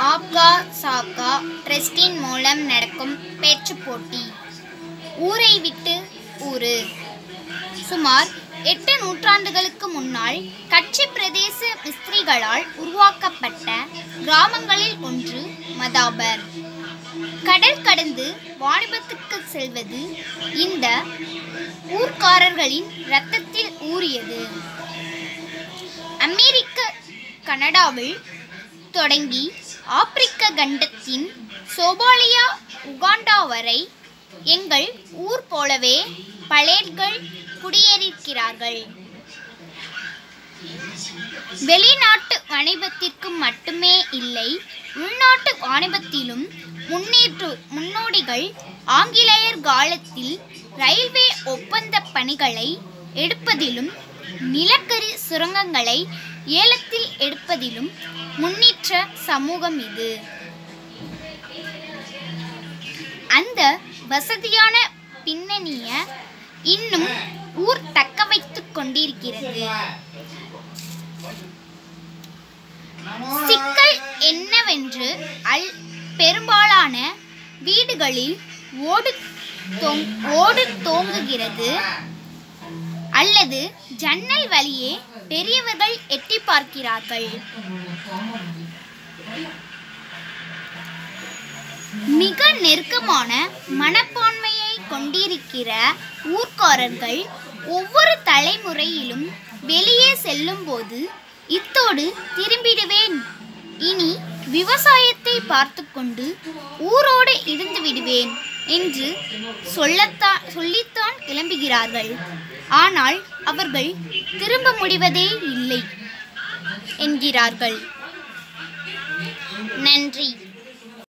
ஆப்கா சாக்கா ட்ரஸ்டின் மூலம் நடக்கும் பேச்சுப் போட்டி ஊரை விட்டு ஊரு சுமார் எட்டு நூற்றாண்டுகளுக்கு முன்னால் கட்சி பிரதேச மிஸ்திரிகளால் உருவாக்கப்பட்ட கிராமங்களில் ஒன்று மதாபர் கடல் கடந்து வாணிபத்துக்கு செல்வது இந்த ஊர்க்காரர்களின் இரத்தத்தில் ஊறியது அமெரிக்க கனடாவில் தொடங்கி ஆப்பிரிக்க கண்டத்தின் சோமாலியா உகாண்டா வரை எங்கள் ஊர் போலவே பலேட்கள் குடியேறியிருக்கிறார்கள் வெளிநாட்டு வாணிபத்திற்கு மட்டுமே இல்லை உள்நாட்டு வாணிபத்திலும் முன்னேற்று முன்னோடிகள் ஆங்கிலேயர் காலத்தில் ரயில்வே ஒப்பந்த பணிகளை எடுப்பதிலும் நிலக்கரி சுரங்கங்களை ஏலத்தில் எடுப்பதிலும் முன்னேற்ற சமூகம் இது அந்த வசதியான பின்னணிய இன்னும் ஊர் தக்க வைத்துக் கொண்டிருக்கிறது சிக்கல் என்னவென்று அல் பெரும்பாலான வீடுகளில் ஓடு தொங்- ஓடு தோங்குகிறது அல்லது ஜன்னல் வழியே பெரியவர்கள் எட்டி பார்க்கிறார்கள் மிக நெருக்கமான மனப்பான்மையை கொண்டிருக்கிற ஊர்க்காரர்கள் ஒவ்வொரு தலைமுறையிலும் வெளியே செல்லும்போது இத்தோடு திரும்பிடுவேன் இனி விவசாயத்தை பார்த்துக்கொண்டு ஊரோடு இருந்து விடுவேன் என்று சொல்லத்தான் சொல்லித்தான் கிளம்புகிறார்கள் ஆனால் அவர்கள் திரும்ப முடிவதே இல்லை என்கிறார்கள் நன்றி